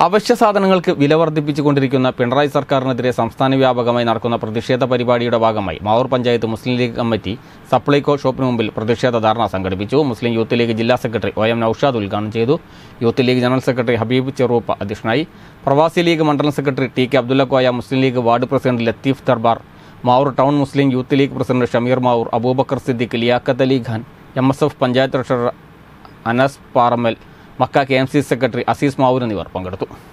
അവശ്യ സാധനങ്ങൾക്ക് വില വർദ്ധിപ്പിച്ചുകൊണ്ടിരിക്കുന്ന പിണറായി സർക്കാരിനെതിരെ സംസ്ഥാന വ്യാപകമായി നടക്കുന്ന പ്രതിഷേധ പരിപാടിയുടെ ഭാഗമായി Mavoor panchayat Muslim League committee Supplyco ഷോപ്പിന് മുമ്പിൽ പ്രതിഷേധ ധാരണ സംഘടിപ്പിച്ചു മുസ്ലിം യൂത്ത് ലീഗ് ജില്ലാ സെക്രട്ടറി ഒ എം നൌഷാദ് ഉദ്ഘാടനം ചെയ്തു Youth League general secretary Habeeb Cheruppa അധ്യക്ഷനായി പ്രവാസി ലീഗ് മണ്ഡലം secretary T K Abdulla Koya Muslim League ward president Latheef Darbar Mavoor town Muslim Youth League president Shameer Mavoor Aboobacker Siddique Liyakhat Ali Khan M S F panchayat treasurer Anas Parammal Makka K M C secretary Azeez Mavoor എന്നിവർ പങ്കെടുത്തു